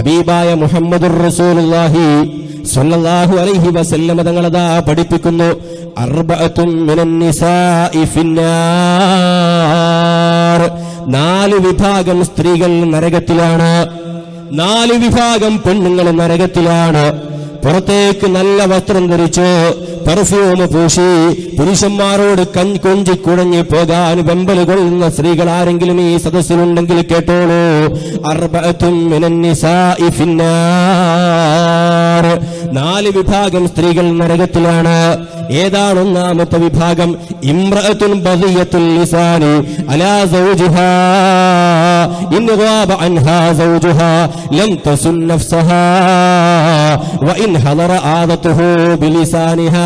ഹബീബായ മുഹമ്മദുർ റസൂലുള്ളാഹി സ്വല്ലല്ലാഹു അലൈഹി വസല്ലമ തങ്ങളതാ പഠിപ്പിക്കുന്നു അർബഅത്തും മിനൻ നിസാഇ ഫിന്നാർ നാല് വിഭാഗം സ്ത്രീകൾ നരകത്തിലാണ് നാല് വിഭാഗം പെണ്ണുങ്ങൾ നരകത്തിലാണ് പുറത്തേക്ക് നല്ല വസ്ത്രം ധരിച്ച് പെർഫ്യൂം പൂശി പുരുഷന്മാരോട് കൺ കൊഞ്ചി കുഴഞ്ഞു പോകാൻ വെമ്പൽ കൊള്ളുന്ന സ്ത്രീകൾ ആരെങ്കിലും ഈ സദസ്സിലുണ്ടെങ്കിൽ കേട്ടോളൂ അർബഅത്തും മിനൻ നിസാഇ ഫിന്നാർ നാല് വിഭാഗം സ്ത്രീകൾ നരകത്തിലാണ് ഏതാണ് ഒന്നാമത്തെ വിഭാഗം ഇമ്രഅത്തുൻ ബദിയത്തുൽ ലിസാനി അലാ സൗജിഹാ ഇൻ ഗാബ അൻഹാ സൗജുഹാ ലം തസുൻ നഫ്സഹാ വഇൻ ഹദറ ആദത്തുഹു ബിലിസാനിഹാ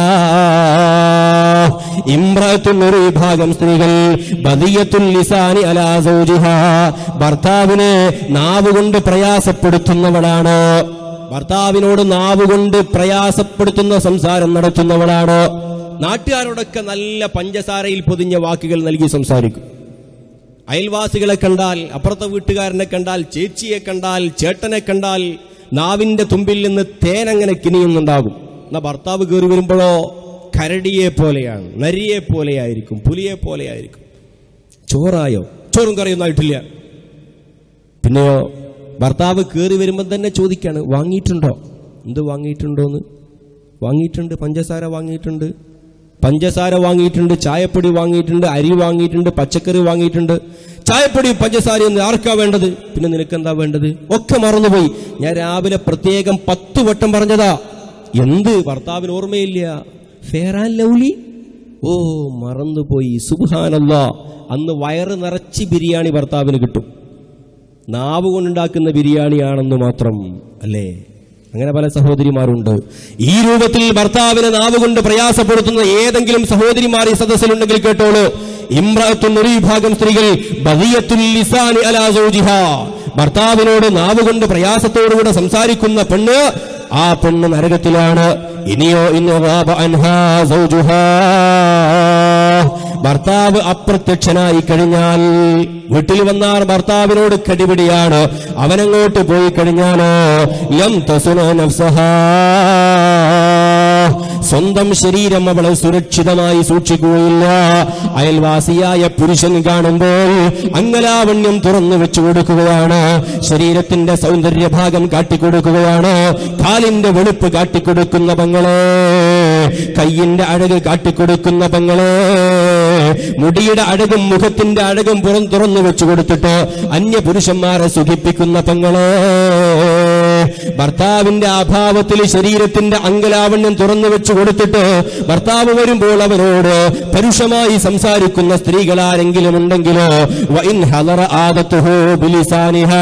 ഇമ്രഅത്തുൻ ഒരു വിഭാഗം സ്ത്രീകൾ ബദിയത്തുൽ ലിസാനി അലാ സൗജിഹാ ഭർത്താവിനെ നാവുകൊണ്ട് പ്രയാസപ്പെടുത്തുന്നവളാണ് ഭർത്താവിനോട് നാവുകൊണ്ട് പ്രയാസപ്പെടുത്തുന്ന സംസാരം നടത്തുന്നവളാണ് നാട്ടുകാരോടൊക്കെ നല്ല പഞ്ചസാരയിൽ പൊതിഞ്ഞ വാക്കുകൾ നൽകി സംസാരിക്കും അയൽവാസികളെ കണ്ടാൽ അപ്പുറത്തെ വീട്ടുകാരനെ കണ്ടാൽ ചേച്ചിയെ കണ്ടാൽ ചേട്ടനെ കണ്ടാൽ നാവിന്റെ തുമ്പിൽ നിന്ന് തേനങ്ങനെ കിനിയുന്നുണ്ടാകും എന്നാ ഭർത്താവ് കയറി വരുമ്പോഴോ കരടിയെ പോലെയാണ് നരിയെ പോലെയായിരിക്കും പുലിയെ പോലെയായിരിക്കും ചോറായോ ചോറും കറിയൊന്നും ആയിട്ടില്ല പിന്നെയോ ഭർത്താവ് കയറി വരുമ്പോൾ തന്നെ ചോദിക്കാണ് വാങ്ങിയിട്ടുണ്ടോ എന്ത് വാങ്ങിയിട്ടുണ്ടോന്ന് വാങ്ങിയിട്ടുണ്ട് പഞ്ചസാര വാങ്ങിയിട്ടുണ്ട് പഞ്ചസാര വാങ്ങിയിട്ടുണ്ട് ചായപ്പൊടി വാങ്ങിയിട്ടുണ്ട് അരി വാങ്ങിയിട്ടുണ്ട് പച്ചക്കറി വാങ്ങിയിട്ടുണ്ട് ചായപ്പൊടി പഞ്ചസാര എന്ന് ആർക്കാ വേണ്ടത് പിന്നെ നിനക്കെന്താ വേണ്ടത് ഒക്കെ മറന്നുപോയി ഞാൻ രാവിലെ പ്രത്യേകം പത്ത് വട്ടം പറഞ്ഞതാ എന്ത് ഭർത്താവിന് ഓർമ്മയില്ല ഫെയർ ആൻഡ് ലൗലി ഓ മറന്നുപോയി സുബാനല്ല അന്ന് വയറ് നിറച്ച് ബിരിയാണി ഭർത്താവിന് കിട്ടും നാവ് കൊണ്ടുണ്ടാക്കുന്ന ബിരിയാണിയാണെന്ന് മാത്രം അല്ലേ അങ്ങനെ പല സഹോദരിമാരുണ്ട് ഈ രൂപത്തിൽ ഭർത്താവിനെ നാവ് കൊണ്ട് പ്രയാസപ്പെടുത്തുന്ന ഏതെങ്കിലും സഹോദരിമാർ ഈ സദസ്സിലുണ്ടെങ്കിൽ കേട്ടോളൂ ഇമ്രത്തുൻ ഒരു വിഭാഗം സ്ത്രീകൾ ബദിയത്തുൽ ലിസാനി അലാ സൗജിഹാ ഭർത്താവിനോട് നാവ് കൊണ്ട് പ്രയാസത്തോടുകൂടെ സംസാരിക്കുന്ന പെണ്ണ് ആ പെണ്ണ് നരകത്തിലാണ് ഇനിയോ ഇന്ന് ഗാബ അൻഹാ സൗജുഹാ ഭർത്താവ് അപ്രത്യക്ഷനായി കഴിഞ്ഞാൽ വീട്ടിൽ വന്നാൽ ഭർത്താവിനോട് കടിപിടിയാണ് അവനങ്ങോട്ട് പോയി കഴിഞ്ഞാലോ ലം തസുന നഫ്സഹാ സ്വന്തം ശരീരം അവളെ സുരക്ഷിതമായി സൂക്ഷിക്കുകയില്ല അയൽവാസിയായ പുരുഷൻ കാണുമ്പോൾ അങ്കലാവണ്യം തുറന്നു വെച്ചു കൊടുക്കുകയാണ് ശരീരത്തിന്റെ സൗന്ദര്യഭാഗം കാട്ടിക്കൊടുക്കുകയാണ് കാലിന്റെ വെളുപ്പ് കാട്ടിക്കൊടുക്കുന്ന പങ്ങളെ കയ്യിന്റെ അഴക് കാട്ടിക്കൊടുക്കുന്ന പങ്ങളെ മുടിയുടെ അഴകും മുഖത്തിന്റെ അഴകും പുറം തുറന്നു വെച്ചു കൊടുത്തിട്ട് അന്യ പുരുഷന്മാരെ സുഖിപ്പിക്കുന്ന പങ്ങളെ ഭർത്താവിന്റെ അഭാവത്തിൽ ശരീരത്തിന്റെ അങ്കലാവണ്യം തുറന്നു വെച്ചു കൊടുത്തിട്ട് ഭർത്താവ് വരുമ്പോൾ അവരോട് പരുഷമായി സംസാരിക്കുന്ന സ്ത്രീകൾ ആരെങ്കിലും ഉണ്ടെങ്കിലോ വഇൻ ഹലറ ആദത്തുഹു ബിലിസാനിഹാ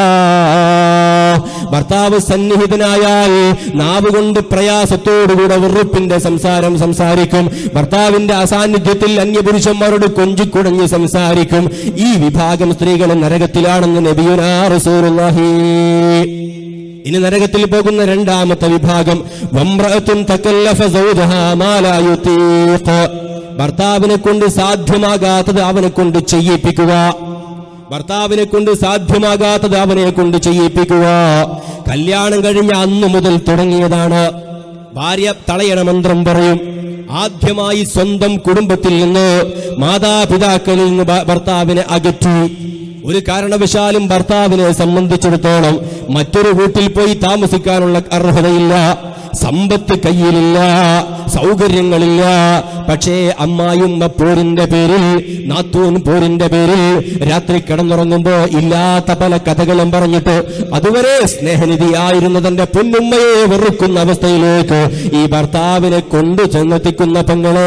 ഭർത്താവ് സന്നിഹിതനായാൽ നാവ് കൊണ്ട് പ്രയാസത്തോടുകൂടെ വെറുപ്പിന്റെ സംസാരം സംസാരിക്കും ഭർത്താവിന്റെ അസാന്നിധ്യത്തിൽ അന്യപുരുഷന്മാരോട് കൊഞ്ചിക്കുടഞ്ഞ് സംസാരിക്കും ഈ വിഭാഗം സ്ത്രീകൾ നരകത്തിലാണെന്ന് നബിയുനാ റസൂലുള്ളാഹി ഇനി നരകത്തിൽ പോകുന്ന രണ്ടാമത്തെ വിഭാഗം വമ്രഅത്തുൻ തകല്ലഫ സൗജഹാ മാ ലാ യുതീഖ്. ഭർത്താവിനെ കൊണ്ട് സാധ്യമാകാത്തത് അവനെ കൊണ്ട് ചെയ്യിപ്പിക്കുക ഭർത്താവിനെ കൊണ്ട് സാധ്യമാകാത്തത് അവനെ കൊണ്ട് ചെയ്യിപ്പിക്കുക കല്യാണം കഴിഞ്ഞ അന്നു മുതൽ തുടങ്ങിയതാണ് ഭാര്യ തളയണ മന്ത്രം പറയും ആദ്യമായി സ്വന്തം കുടുംബത്തിൽ നിന്ന് മാതാപിതാക്കളിൽ നിന്ന് ഭ- ഭർത്താവിനെ അകറ്റി ഒരു കാരണവശാലും ഭർത്താവിനെ സംബന്ധിച്ചിടത്തോളം മറ്റൊരു വീട്ടിൽ പോയി താമസിക്കാനുള്ള അർഹതയില്ല സമ്പത്ത് കയ്യിലില്ല സൗകര്യങ്ങളില്ല പക്ഷേ അമ്മായുമ്മ പോരിന്റെ പേരിൽ നാത്തൂൻ പോരിന്റെ പേരിൽ രാത്രി കിടന്നുറങ്ങുമ്പോ ഇല്ലാത്ത പല കഥകളും പറഞ്ഞിട്ട് അതുവരെ സ്നേഹനിധിയായിരുന്ന തന്റെ പൊന്നുമ്മയെ വെറുക്കുന്ന അവസ്ഥയിലേക്ക് ഈ ഭർത്താവിനെ കൊണ്ടു ചെന്നെത്തിക്കുന്ന പെങ്ങളെ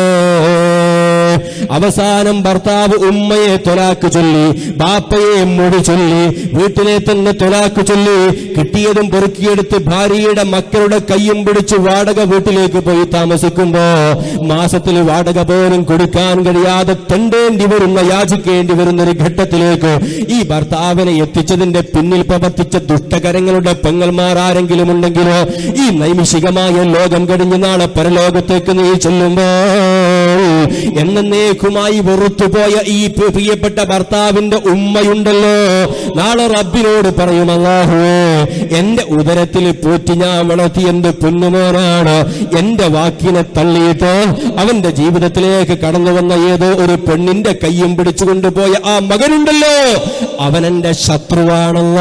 അവസാനം ഭർത്താവ് ഉമ്മയെ തൊലാക്ക് ചൊല്ലി ബാപ്പയെ മൊഴി ചൊല്ലി വീട്ടിലെ തന്നെ തൊലാക്ക് ചൊല്ലി കിട്ടിയതും പെറുക്കിയെടുത്ത് ഭാര്യയുടെ മക്കളുടെ കയ്യും പിടിച്ച് വാടക വീട്ടിലേക്ക് പോയി താമസിക്കുമ്പോ മാസത്തിൽ വാടക പോലും കൊടുക്കാൻ കഴിയാതെ തെണ്ടേണ്ടി വരുന്ന യാചിക്കേണ്ടി വരുന്ന ഒരു ഘട്ടത്തിലേക്ക് ഈ ഭർത്താവിനെ എത്തിച്ചതിന്റെ പിന്നിൽ പ്രവർത്തിച്ച ദുഷ്ടകരങ്ങളുടെ പെങ്ങന്മാർ ആരെങ്കിലും ഉണ്ടെങ്കിലോ ഈ നൈമിഷികമായ ലോകം കഴിഞ്ഞ് നാളെ പരലോകത്തേക്ക് നീ ചെല്ലുമ്പോൾ എന്നേക്കുമായി വെറുത്തുപോയ ഈ പ്രി- പ്രിയപ്പെട്ട ഭർത്താവിന്റെ ഉമ്മയുണ്ടല്ലോ നാളെ റബ്ബിനോട് പറയും അല്ലാഹുവേ എന്റെ ഉദരത്തിൽ പോറ്റി ഞാൻ വളർത്തി എന്റെ പൊന്നുമോനാണ് എന്റെ വാക്കിനെ തള്ളിയിട്ട് അവന്റെ ജീവിതത്തിലേക്ക് കടന്നു വന്ന ഏതോ ഒരു പെണ്ണിന്റെ കയ്യും പിടിച്ചുകൊണ്ട് പോയ ആ മകനുണ്ടല്ലോ അവൻ എന്റെ ശത്രുവാണല്ല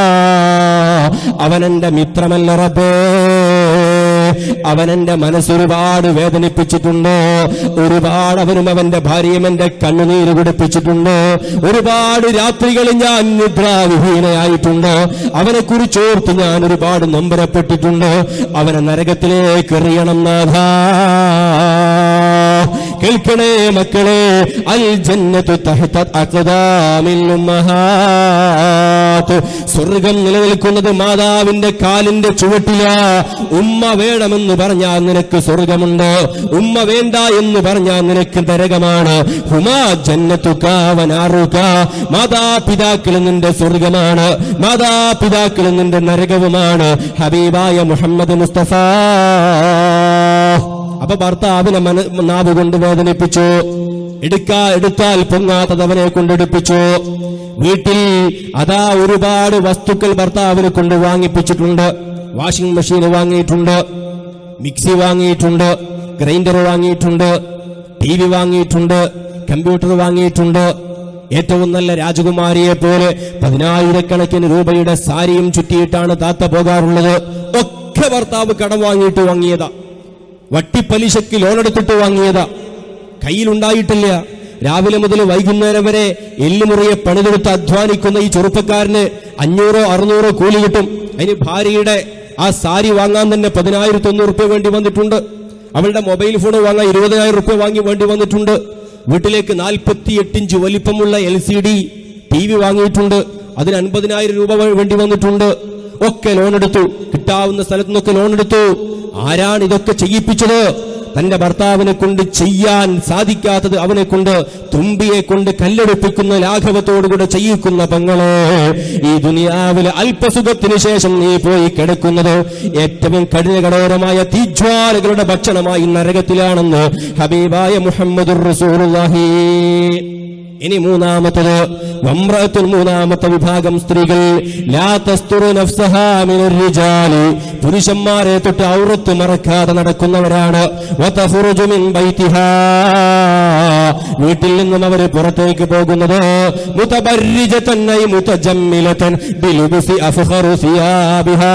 അവൻ എന്റെ മിത്രമല്ല റബ്ബേ അവൻ എന്റെ മനസ്സൊരുപാട് വേദനിപ്പിച്ചിട്ടുണ്ട് ഒരുപാട് അവനും അവന്റെ ഭാര്യയും എന്റെ കണ്ണുനീര് കുടിപ്പിച്ചിട്ടുണ്ട് ഒരുപാട് രാത്രികൾ ഞാൻ നിദ്രാവിഹീനയായിട്ടുണ്ട് അവനെ കുറിച്ചോർത്ത് ഞാൻ ഒരുപാട് നൊമ്പരപ്പെട്ടിട്ടുണ്ട് അവനെ നരകത്തിലേക്ക് എറിയണം നാഥാ കേൾക്കണേ മക്കളെ അൽ ജന്നത്തു തഹ്ത അഖദാമിൽ ഉമ്മഹാത്ത് സ്വർഗം നിലനിൽക്കുന്നത് മാതാവിന്റെ കാലിന്റെ ചുവട്ടില ഉമ്മ വേണമെന്ന് പറഞ്ഞാൽ നിനക്ക് സ്വർഗമുണ്ട് ഉമ്മ വേണ്ട എന്ന് പറഞ്ഞാൽ നിനക്ക് നരകമാണ് ഹുമാ ജന്നത്തു കാവനാറുക മാതാപിതാക്കൾ നിന്റെ സ്വർഗമാണ് മാതാപിതാക്കൾ നിന്റെ നരകവുമാണ് ഹബീബായ മുഹമ്മദ് മുസ്തഫ അപ്പൊ ഭർത്താവിനെ മന നാവ് കൊണ്ട് വേദനിപ്പിച്ചു എടുക്കാ എടുത്താൽ പൊങ്ങാത്തത് അവനെ കൊണ്ടെടുപ്പിച്ചു വീട്ടിൽ അതാ ഒരുപാട് വസ്തുക്കൾ ഭർത്താവിനെ കൊണ്ട് വാങ്ങിപ്പിച്ചിട്ടുണ്ട് വാഷിംഗ് മെഷീൻ വാങ്ങിയിട്ടുണ്ട് മിക്സി വാങ്ങിയിട്ടുണ്ട് ഗ്രൈൻഡർ വാങ്ങിയിട്ടുണ്ട് ടി വി വാങ്ങിയിട്ടുണ്ട് കമ്പ്യൂട്ടർ വാങ്ങിയിട്ടുണ്ട് ഏറ്റവും നല്ല രാജകുമാരിയെ പോലെ പതിനായിരക്കണക്കിന് രൂപയുടെ സാരിയും ചുറ്റിയിട്ടാണ് താത്ത പോകാറുള്ളത് ഒക്കെ ഭർത്താവ് കടം വാങ്ങിയിട്ട് വാങ്ങിയതാ വട്ടിപ്പലിശയ്ക്ക് ലോണെടുത്തിട്ട് വാങ്ങിയതാ കയ്യിലുണ്ടായിട്ടില്ല രാവിലെ മുതൽ വൈകുന്നേരം വരെ എല്ലുമുറിയെ പണിതെടുത്ത് അധ്വാനിക്കുന്ന ഈ ചെറുപ്പക്കാരന് അഞ്ഞൂറോ അറുന്നൂറോ കൂലി കിട്ടും അതിന് ഭാര്യയുടെ ആ സാരി വാങ്ങാൻ തന്നെ പതിനായിരത്തി ഒന്നൂറ് റുപ്യ വേണ്ടി വന്നിട്ടുണ്ട് അവളുടെ മൊബൈൽ ഫോൺ വാങ്ങാൻ ഇരുപതിനായിരം റുപ്യ വാങ്ങി വേണ്ടി വന്നിട്ടുണ്ട് വീട്ടിലേക്ക് നാൽപ്പത്തി എട്ടിഞ്ച് വലിപ്പമുള്ള L C D T V വാങ്ങിയിട്ടുണ്ട് അതിന് അൻപതിനായിരം രൂപ വേ- വേണ്ടി വന്നിട്ടുണ്ട് ഒക്കെ ലോൺ എടുത്തു കിട്ടാവുന്ന സ്ഥലത്തു നിന്നൊക്കെ ലോൺ എടുത്തു ആരാണ് ഇതൊക്കെ ചെയ്യിപ്പിച്ചത് തന്റെ ഭർത്താവിനെ കൊണ്ട് ചെയ്യാൻ സാധിക്കാത്തത് അവനെ കൊണ്ട് തുമ്പിയെ കൊണ്ട് കല്ലെടുപ്പിക്കുന്ന ലാഘവത്തോടുകൂടെ ചെയ്യിക്കുന്ന പങ്ങളെ ഈ ദുനിയാവിലെ അല്പസുഖത്തിന് ശേഷം നീ പോയി കിടക്കുന്നത് ഏറ്റവും കഠിന കടോരമായ തീജ്വാലകളുടെ ഭക്ഷണമായി നരകത്തിലാണെന്ന് ഹബീബായ മുഹമ്മദുർ റസൂലുള്ളാഹി ഇനി മൂന്നാമത്തത് വമ്രത്തുൽ മൂന്നാമത്തെ വിഭാഗം സ്ത്രീകൾ ലാ തസ്തുറു നഫ്സഹാ മിനർ റിജാലി പുരുഷന്മാരെ തൊട്ട് ഔറത്ത് മറക്കാതെ നടക്കുന്നവരാണ് വതഫുറുജു മിൻ ബൈതിഹാ വീട്ടിൽ നിന്നും അവര് പുറത്തേക്ക് പോകുന്നത് മുതബർരിജതൻ ഐ മുതജമ്മിലതൻ ബിലുബുസി അഫ്ഖറു സിയാബിഹാ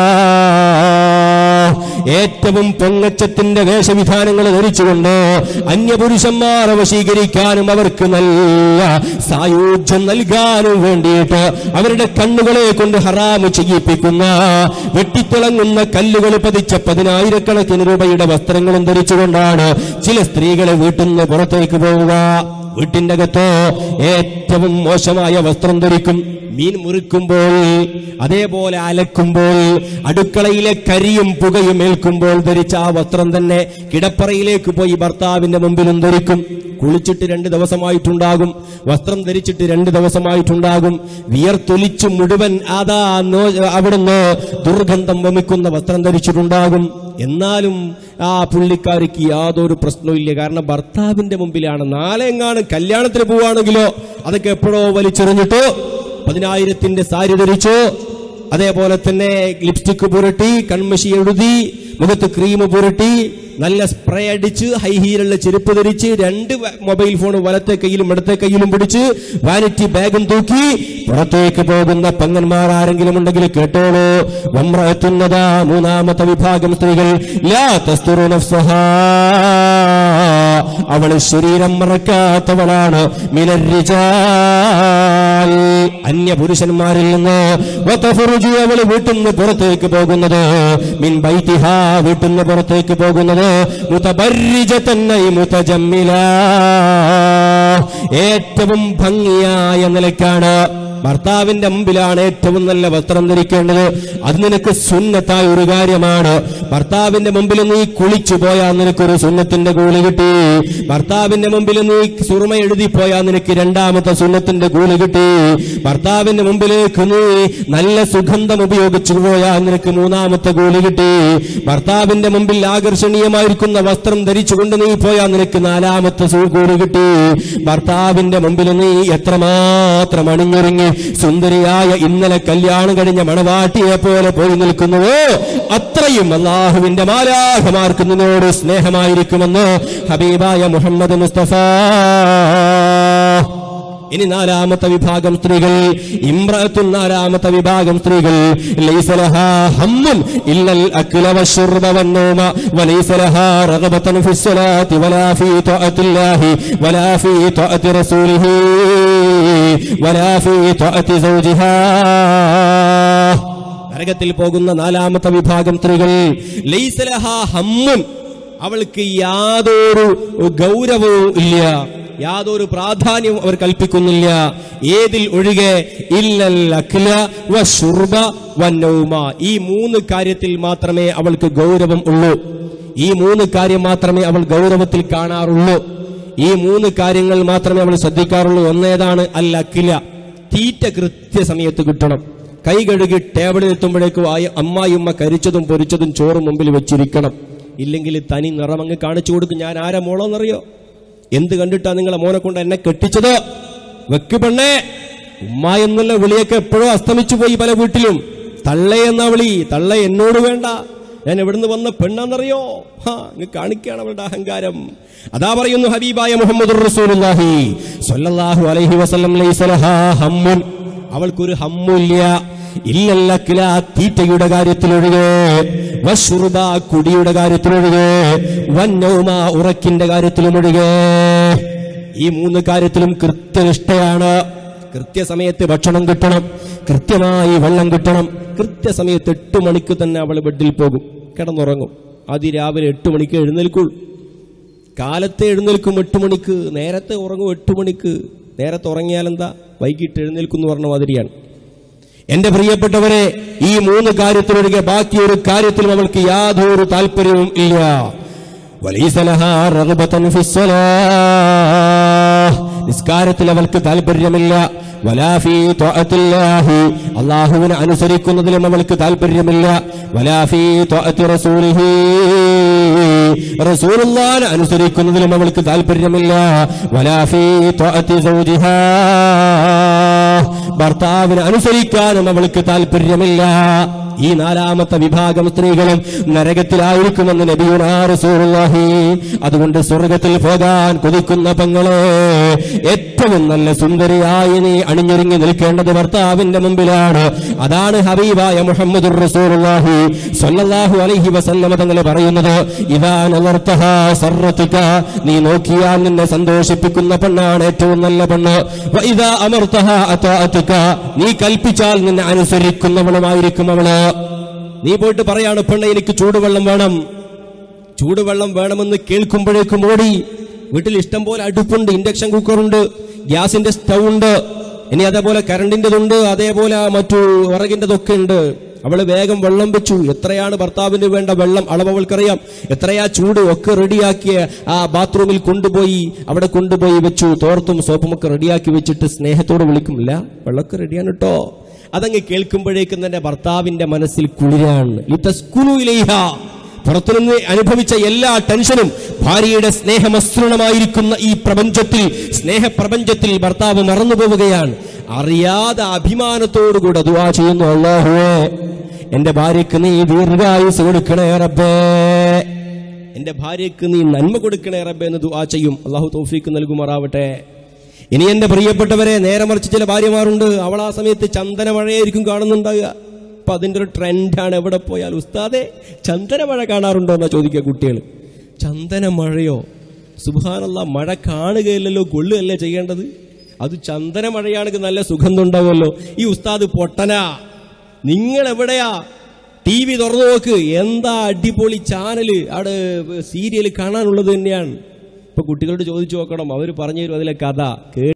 ഏറ്റവും പൊങ്ങച്ചത്തിന്റെ വേഷവിധാനങ്ങൾ ധരിച്ചുകൊണ്ട് അന്യപുരുഷന്മാരെ വശീകരിക്കാനും അവർക്ക് നല്ല സായുജ്യം നൽകാനും വേണ്ടിയിട്ട് അവരുടെ കണ്ണുകളെ കൊണ്ട് ഹറാമ് ചെയ്യിപ്പിക്കുന്ന വെട്ടിത്തിളങ്ങുന്ന കല്ലുകൾ പതിച്ച പതിനായിരക്കണക്കിന് രൂപയുടെ വസ്ത്രങ്ങളും ധരിച്ചുകൊണ്ടാണ് ചില സ്ത്രീകളെ വീട്ടിൽ നിന്ന് പുറത്തേക്ക് പോവുക വീട്ടിന്റെ അകത്ത് ഏറ്റവും മോശമായ വസ്ത്രം ധരിക്കും മീൻ മുറിക്കുമ്പോൾ അതേപോലെ അലക്കുമ്പോൾ അടുക്കളയിലെ കരിയും പുകയും ഏൽക്കുമ്പോൾ ധരിച്ച ആ വസ്ത്രം തന്നെ കിടപ്പറയിലേക്ക് പോയി ഭർത്താവിന്റെ മുമ്പിലും ധരിക്കും കുളിച്ചിട്ട് രണ്ട് ദിവസമായിട്ടുണ്ടാകും വസ്ത്രം ധരിച്ചിട്ട് രണ്ട് ദിവസമായിട്ടുണ്ടാകും വിയർത്തൊലിച്ച് മുഴുവൻ അതാ നോ അവിടുന്ന് ദുർഗന്ധം വമിക്കുന്ന വസ്ത്രം ധരിച്ചിട്ടുണ്ടാകും എന്നാലും ആ പുള്ളിക്കാരിക്ക് യാതൊരു പ്രശ്നവും കാരണം ഭർത്താവിന്റെ മുമ്പിലാണ് നാളെ എങ്ങാനും കല്യാണത്തിന് പോവുകയാണെങ്കിലോ അതൊക്കെ എപ്പോഴോ വലിച്ചെറിഞ്ഞിട്ടോ പതിനായിരത്തിന്റെ സാരി ധരിച്ചു അതേപോലെ തന്നെ ലിപ്സ്റ്റിക് പുരട്ടി കൺമഷി എഴുതി മുഖത്ത് ക്രീം പുരട്ടി നല്ല സ്പ്രേ അടിച്ച് ഹൈ ഹീലുള്ള ചെരുപ്പ് ധരിച്ച് രണ്ട് വ- മൊബൈൽ ഫോൺ വലത്തെ കയ്യിലും ഇടത്തെ കയ്യിലും പിടിച്ച് വാനിറ്റി ബാഗും തൂക്കി പുറത്തേക്ക് പോകുന്ന പങ്ങന്മാർ ആരെങ്കിലും ഉണ്ടെങ്കിൽ കേട്ടോളൂ വമ്രത്തുന്നതാ മൂന്നാമത്തെ വിഭാഗം സ്ത്രീകൾ ലാ തസ്തുറു നഫ്സഹാ അവള് ശരീരം മറക്കാത്തവളാണ് മിനരിജാൽ അന്യ പുരുഷന്മാരിൽ നിന്ന് വതഫറുജു അവള് വീട്ടിൽ നിന്ന് പുറത്തേക്ക് പോകുന്നത് മിൻ ബൈതിഹ വീട്ടിൽ നിന്ന് പുറത്തേക്ക് പോകുന്നത് മുതബർരിജതന്നൈ മുതജമ്മില ഏറ്റവും ഭംഗിയായ നിലയ്ക്കാണ് ഭർത്താവിന്റെ മുമ്പിലാണ് ഏറ്റവും നല്ല വസ്ത്രം ധരിക്കേണ്ടത് അത് നിനക്ക് സുന്നത്തായ ഒരു കാര്യമാണ് ഭർത്താവിന്റെ മുമ്പിൽ നീ കുളിച്ചു പോയാൽ നിനക്കൊരു സുന്നത്തിന്റെ കൂലി കിട്ടി ഭർത്താവിന്റെ മുമ്പിൽ നീ സുറുമ എഴുതി പോയാൽ നിനക്ക് രണ്ടാമത്തെ സുന്നത്തിന്റെ കൂലി കിട്ടി ഭർത്താവിന്റെ മുമ്പിലേക്ക് നീ നല്ല സുഗന്ധം ഉപയോഗിച്ചു പോയാൽ നിനക്ക് മൂന്നാമത്തെ കൂലി കിട്ടി ഭർത്താവിന്റെ മുമ്പിൽ ആകർഷണീയമായിരിക്കുന്ന വസ്ത്രം ധരിച്ചുകൊണ്ട് നീ പോയാൽ നിനക്ക് നാലാമത്തെ സു- കൂലി കിട്ടി ഭർത്താവിന്റെ മുമ്പിൽ നീ എത്രമാത്രം അണിഞ്ഞൊരുങ്ങി സുന്ദരിയായ ഇന്നലെ കല്യാണം കഴിഞ്ഞ മണവാട്ടിയെ പോലെ പോയി നിൽക്കുന്നുവോ അത്രയും അള്ളാഹുവിന്റെ മാലാഹമാർക്ക് നിന്നോട് സ്നേഹമായിരിക്കുമെന്ന് ഹബീബായ മുഹമ്മദ് മുസ്തഫ ഇനി നാലാമത്തെ വിഭാഗം സ്ത്രീകൾ ഇമ്രത്തും നാലാമത്തെ വിഭാഗം സ്ത്രീകൾ ലൈസ ലഹാ ഹമ്മുൻ ഇല്ലൽ അക്ല വശുർബ വന്നോമ വലൈസ ലഹാ റഗബതൻ ഫി സ്വലാത്തി വലാ ഫീ തഅത്തില്ലാഹി വലാ ഫീ തഅത്തി റസൂലിഹി വലാ ഫീ തഅത്തി സൗജിഹാ നരകത്തിൽ പോകുന്ന നാലാമത്തെ വിഭാഗം സ്ത്രീകൾ ലൈസ ലഹാ ഹമ്മുൻ അവൾക്ക് യാതൊരു ഗൗരവവും ഇല്ല യാതൊരു പ്രാധാന്യവും അവർ കൽപ്പിക്കുന്നില്ല ഏതിൽ ഒഴികെ ഇല്ലൽ അഖില വശുർബ വന്നൗമ ഈ മൂന്ന് കാര്യത്തിൽ മാത്രമേ അവൾക്ക് ഗൗരവം ഉള്ളൂ ഈ മൂന്ന് കാര്യം മാത്രമേ അവൾ ഗൗരവത്തിൽ കാണാറുള്ളൂ ഈ മൂന്ന് കാര്യങ്ങൾ മാത്രമേ അവൾ ശ്രദ്ധിക്കാറുള്ളൂ ഒന്നേതാണ് അൽ അഖില തീറ്റ കൃത്യസമയത്ത് കിട്ടണം കൈ കഴുകി ടേബിളിൽ എത്തുമ്പോഴേക്കും ആയ അമ്മായിമ്മ കരിച്ചതും പൊരിച്ചതും ചോറും മുമ്പിൽ വെച്ചിരിക്കണം ഇല്ലെങ്കിൽ തനി നിറമങ്ങ് കാണിച്ചു കൊടുക്കും ഞാൻ ആരാ മോളോന്നറിയോ എന്ത് കണ്ടിട്ടാ നിങ്ങളെ മോനെ കൊണ്ട് എന്നെ കെട്ടിച്ചത് വെക്ക് പെണ്ണേ ഉമ്മ എന്നുള്ള വിളിയൊക്കെ എപ്പോഴും അസ്തമിച്ചു പോയി പല വീട്ടിലും തള്ളേ എന്നാ വിളി തള്ള എന്നോട് വേണ്ട ഞാൻ എവിടുന്ന് വന്ന പെണ്ണാന്നറിയോ ഹാ ഇങ്ങ് കാണിക്കുകയാണ് അവളുടെ അഹങ്കാരം അതാ പറയുന്നു ഹബീബായ മുഹമ്മദ് റസൂലുള്ളാഹി സ്വല്ലല്ലാഹു അലൈഹി വസല്ലം ലൈസ ലഹാ ഹമ്മുൻ അവൾക്കൊരു ഹമ്മില്ല ഇല്ലല്ലക്കില തീറ്റയുടെ കാര്യത്തിലൊഴികെ വശുറുബ കുടിയുടെ കാര്യത്തിലൊഴികെ വന്നൗമ ഉറക്കിന്റെ കാര്യത്തിലുമൊഴികെ ഈ മൂന്ന് കാര്യത്തിലും കൃത്യനിഷ്ഠയാണ് കൃത്യസമയത്ത് ഭക്ഷണം കിട്ടണം കൃത്യമായി വെള്ളം കിട്ടണം കൃത്യസമയത്ത് എട്ട് മണിക്ക് തന്നെ അവൾ ബെഡിൽ പോകും കിടന്നുറങ്ങും അതിരാവിലെ എട്ട് മണിക്ക് എഴുന്നേൽക്കുള്ളൂ കാലത്തെ എഴുന്നേൽക്കും എട്ട് മണിക്ക് നേരത്തെ ഉറങ്ങും എട്ട് മണിക്ക് നേരത്തെ ഉറങ്ങിയാൽ എന്താ വൈകിട്ട് എഴുന്നേൽക്കും എന്ന് പറഞ്ഞ മാതിരിയാണ് എന്റെ പ്രിയപ്പെട്ടവരെ ഈ മൂന്ന് കാര്യത്തിലൊഴികെ ബാക്കി ഒരു കാര്യത്തിലും അവൾക്ക് യാതൊരു താല്പര്യവും ഇല്ല وليس لها رغبة في الصلاة നിസ്കാരത്തിൽ അവൾക്ക് താല്പര്യമില്ല വലാഫി ത്വഅത്തില്ലാഹി അള്ളാഹുവിനെ അനുസരിക്കുന്നതിലും അവൾക്ക് താല്പര്യമില്ല വലാഫി ത്വഅത്തി റസൂലിഹി റസൂലുള്ളാഹിനെ അനുസരിക്കുന്നതിലും അവൾക്ക് താല്പര്യമില്ല വലാഫി ത്വഅത്തി സൗജിഹാ ഭർത്താവിനെ അനുസരിക്കാനും അവൾക്ക് താല്പര്യമില്ല ഈ നാലാമത്തെ വിഭാഗം സ്ത്രീകളും നരകത്തിലായിരിക്കുമെന്ന് നബിയുനാ റസൂലുള്ളാഹി അതുകൊണ്ട് സ്വർഗത്തിൽ പോകാൻ കൊതിക്കുന്ന പെങ്ങളെ ഏറ്റവും നല്ല സുന്ദരിയായി നീ അണിഞ്ഞൊരുങ്ങി നിൽക്കേണ്ടത് ഭർത്താവിന്റെ മുമ്പിലാണ് അതാണ് ഹബീബായ മുഹമ്മദ് റസൂലുള്ളാഹി സ്വല്ലല്ലാഹു അലൈഹി വസല്ലമ തങ്ങൾ പറയുന്നത് ഇതാ നവർത്തഹ സർറത്തുക നീ നോക്കിയാൽ നിന്നെ സന്തോഷിപ്പിക്കുന്ന പെണ്ണാണ് ഏറ്റവും നല്ല പെണ്ണ് വ ഇദാ അമർത്തഹ അതാഅതുക നീ കൽപ്പിച്ചാൽ നിന്നെ അനുസരിക്കുന്നവളുമായിരിക്കും അവള് നീ പോയിട്ട് പറയാണ് പെണ്ണ എനിക്ക് ചൂടുവെള്ളം വേണം ചൂടുവെള്ളം വേണമെന്ന് കേൾക്കുമ്പോഴേക്കും ഓടി വീട്ടിൽ ഇഷ്ടം പോലെ അടുപ്പുണ്ട് ഇൻഡക്ഷൻ കുക്കറുണ്ട് ഗ്യാസിന്റെ സ്റ്റൗ ഉണ്ട് ഇനി അതേപോലെ കറണ്ടിൻ്റെതുണ്ട് അതേപോലെ മറ്റു വിറകിൻ്റെതൊക്കെ ഉണ്ട് അവള് വേഗം വെള്ളം വെച്ചു എത്രയാണ് ഭർത്താവിന് വേണ്ട വെള്ളം അളവ് അവൾക്കറിയാം എത്രയാ ചൂട് ഒക്കെ റെഡിയാക്കിയ ആ ബാത്റൂമിൽ കൊണ്ടുപോയി അവിടെ കൊണ്ടുപോയി വെച്ചു തോർത്തും സോപ്പും ഒക്കെ റെഡിയാക്കി വെച്ചിട്ട് സ്നേഹത്തോട് വിളിക്കുമില്ല വെള്ളമൊക്കെ റെഡിയാണ് കേട്ടോ അതങ്ങ് കേൾക്കുമ്പോഴേക്കും തന്നെ ഭർത്താവിന്റെ മനസ്സിൽ കുളിരാണ് ഈ തസ്കുലു ഇലൈഹ പുറത്തുനിന്ന് അനുഭവിച്ച എല്ലാ ടെൻഷനും ഭാര്യയുടെ സ്നേഹമസൃണമായിരിക്കുന്ന ഈ പ്രപഞ്ചത്തിൽ സ്നേഹപ്രപഞ്ചത്തിൽ ഭർത്താവ് മറന്നു പോവുകയാണ് അറിയാതെ അഭിമാനത്തോടുകൂടെ ദുവാ ചെയ്യുന്നു അള്ളാഹുവേ എന്റെ ഭാര്യക്ക് നീ ദീർഘായുസ് കൊടുക്കണേ റബ്ബേ എന്റെ ഭാര്യക്ക് നീ നന്മ കൊടുക്കണേ റബ്ബേ എന്ന് ദുവാ ചെയ്യും അള്ളാഹു തൗഫീക്ക് നൽകുമാറാവട്ടെ ഇനി എന്റെ പ്രിയപ്പെട്ടവരെ നേരെ മറിച്ച് ചില ഭാര്യമാരുണ്ട് അവൾ ആ സമയത്ത് ചന്ദന മഴയായിരിക്കും കാണുന്നുണ്ടാകുക അപ്പൊ അതിന്റെ ഒരു ട്രെൻഡാണ് എവിടെ പോയാൽ ഉസ്താദെ ചന്ദന മഴ കാണാറുണ്ടോ എന്നാ ചോദിക്കുക കുട്ടികൾ ചന്ദന മഴയോ സുബാനുള്ള മഴ കാണുകയില്ലല്ലോ കൊള്ളുകയല്ലേ ചെയ്യേണ്ടത് അത് ചന്ദന മഴയാണെങ്കിൽ നല്ല സുഗന്ധം ഉണ്ടാവുമല്ലോ ഈ ഉസ്താദ് പൊട്ടനാ നിങ്ങൾ എവിടെയാ ടി വി തുറന്നു നോക്ക് എന്താ അടിപൊളി ചാനല് അവിടെ സീരിയൽ കാണാനുള്ളത് തന്നെയാണ് ഇപ്പൊ കുട്ടികളോട് ചോദിച്ചു നോക്കണം അവർ പറഞ്ഞു തരും അതിലെ കഥ കേ